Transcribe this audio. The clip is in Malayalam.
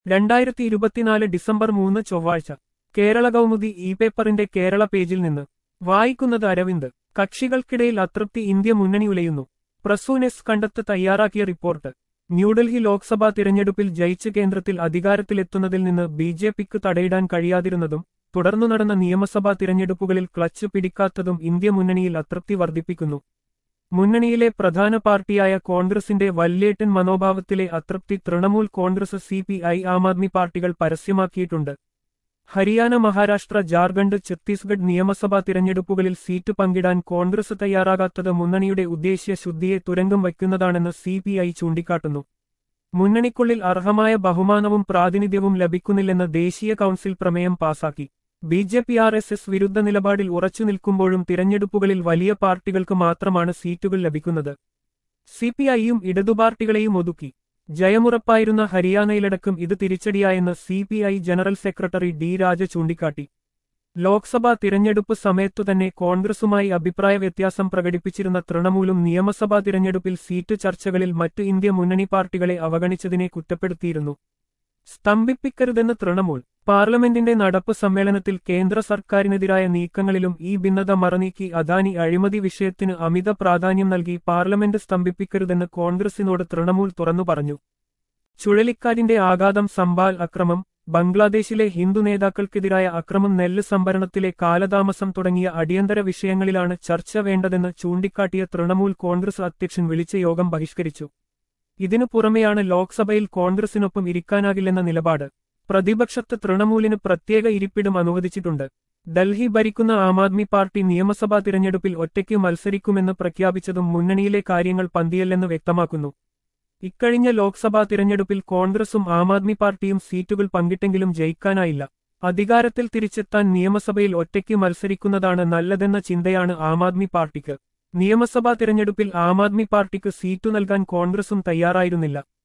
രണ്ടായിരത്തി ഇരുപത്തിനാല് ഡിസംബർ മൂന്ന് ചൊവ്വാഴ്ച കേരള കൗമുദി ഇ പേപ്പറിന്റെ കേരള പേജിൽ നിന്ന് വായിക്കുന്നത് അരവിന്ദ് കക്ഷികൾക്കിടയിൽ അതൃപ്തി ഇന്ത്യ മുന്നണി ഉലയുന്നു പ്രസൂനെസ് കണ്ടെത്ത് തയ്യാറാക്കിയ റിപ്പോർട്ട് ന്യൂഡൽഹി ലോക്സഭാ തിരഞ്ഞെടുപ്പിൽ ജയിച്ച് കേന്ദ്രത്തിൽ അധികാരത്തിലെത്തുന്നതിൽ നിന്ന് ബി ജെ പിക്ക് തടയിടാൻ കഴിയാതിരുന്നതും തുടർന്നു നടന്ന നിയമസഭാ തിരഞ്ഞെടുപ്പുകളിൽ ക്ലച്ച് പിടിക്കാത്തതും ഇന്ത്യ മുന്നണിയിൽ അതൃപ്തി വർദ്ധിപ്പിക്കുന്നു മുന്നണിയിലെ പ്രധാന പാർട്ടിയായ കോൺഗ്രസിന്റെ വല്യേട്ടൻ മനോഭാവത്തിലെ അതൃപ്തി Trinamool Congress C P I Aam Aadmi പാർട്ടികൾ പരസ്യമാക്കിയിട്ടുണ്ട് ഹരിയാന മഹാരാഷ്ട്ര ജാർഖണ്ഡ് ഛത്തീസ്ഗഡ് നിയമസഭാ തിരഞ്ഞെടുപ്പുകളിൽ സീറ്റ് പങ്കിടാൻ കോൺഗ്രസ് തയ്യാറാകാത്തത് മുന്നണിയുടെ ഉദ്ദേശ്യ ശുദ്ധിയെ തുരങ്കം വയ്ക്കുന്നതാണെന്ന് സി പി ഐ ചൂണ്ടിക്കാട്ടുന്നു മുന്നണിക്കുള്ളിൽ അർഹമായ ബഹുമാനവും പ്രാതിനിധ്യവും ലഭിക്കുന്നില്ലെന്ന് ദേശീയ കൗൺസിൽ പ്രമേയം പാസാക്കി B J P R S S വിരുദ്ധ നിലപാടിൽ ഉറച്ചു നിൽക്കുമ്പോഴും തിരഞ്ഞെടുപ്പുകളിൽ വലിയ പാർട്ടികൾക്ക് മാത്രമാണ് സീറ്റുകൾ ലഭിക്കുന്നത് സി പി ഐയും ഇടതുപാർട്ടികളെയും ഒതുക്കി ജയമുറപ്പായിരുന്ന ഹരിയാനയിലടക്കം ഇത് തിരിച്ചടിയായെന്ന് C P I general secretary D Raja ചൂണ്ടിക്കാട്ടി ലോക്സഭാ തിരഞ്ഞെടുപ്പ് സമയത്തുതന്നെ കോൺഗ്രസുമായി അഭിപ്രായ വ്യത്യാസം പ്രകടിപ്പിച്ചിരുന്ന തൃണമൂലും നിയമസഭാ തിരഞ്ഞെടുപ്പിൽ സീറ്റ് ചർച്ചകളിൽ മറ്റു ഇന്ത്യ മുന്നണി പാർട്ടികളെ അവഗണിച്ചതിനെ കുറ്റപ്പെടുത്തിയിരുന്നു സ്തംഭിപ്പിക്കരുതെന്ന് തൃണമൂൽ പാർലമെന്റിന്റെ നടപ്പ് സമ്മേളനത്തിൽ കേന്ദ്ര സർക്കാരിനെതിരായ നീക്കങ്ങളിലും ഈ ഭിന്നത മറനീക്കി അദാനി അഴിമതി വിഷയത്തിന് അമിത പ്രാധാന്യം നൽകി പാർലമെന്റ് സ്തംഭിപ്പിക്കരുതെന്ന് കോൺഗ്രസിനോട് തൃണമൂൽ തുറന്നു പറഞ്ഞു ചുഴലിക്കാറ്റിന്റെ ആഘാതം സംബാൽ അക്രമം ബംഗ്ലാദേശിലെ ഹിന്ദു നേതാക്കൾക്കെതിരായ അക്രമം നെല്ല് സംഭരണത്തിലെ കാലതാമസം തുടങ്ങിയ അടിയന്തര വിഷയങ്ങളിലാണ് ചർച്ച വേണ്ടതെന്ന് ചൂണ്ടിക്കാട്ടിയ തൃണമൂൽ കോൺഗ്രസ് അധ്യക്ഷൻ വിളിച്ച യോഗം ബഹിഷ്കരിച്ചു ഇതിനു പുറമെയാണ് ലോക്സഭയിൽ കോൺഗ്രസിനൊപ്പം ഇരിക്കാനാകില്ലെന്ന നിലപാട് പ്രതിപക്ഷത്ത് തൃണമൂലിന് പ്രത്യേക ഇരിപ്പിടം അനുവദിച്ചിട്ടുണ്ട് ഡൽഹി ഭരിക്കുന്ന ആം ആദ്മി പാർട്ടി നിയമസഭാ തിരഞ്ഞെടുപ്പിൽ ഒറ്റയ്ക്ക് മത്സരിക്കുമെന്ന് പ്രഖ്യാപിച്ചതും മുന്നണിയിലെ കാര്യങ്ങൾ പന്തിയല്ലെന്ന് വ്യക്തമാക്കുന്നു ഇക്കഴിഞ്ഞ ലോക്സഭാ തിരഞ്ഞെടുപ്പിൽ കോൺഗ്രസും ആം ആദ്മി പാർട്ടിയും സീറ്റുകൾ പങ്കിട്ടെങ്കിലും ജയിക്കാനായില്ല അധികാരത്തിൽ തിരിച്ചെത്താൻ നിയമസഭയിൽ ഒറ്റയ്ക്ക് മത്സരിക്കുന്നതാണ് നല്ലതെന്ന ചിന്തയാണ് ആം ആദ്മി പാർട്ടിക്ക് നിയമസഭാ തിരഞ്ഞെടുപ്പിൽ ആം ആദ്മി പാർട്ടിക്ക് സീറ്റു നൽകാൻ കോൺഗ്രസും തയ്യാറായിരുന്നില്ല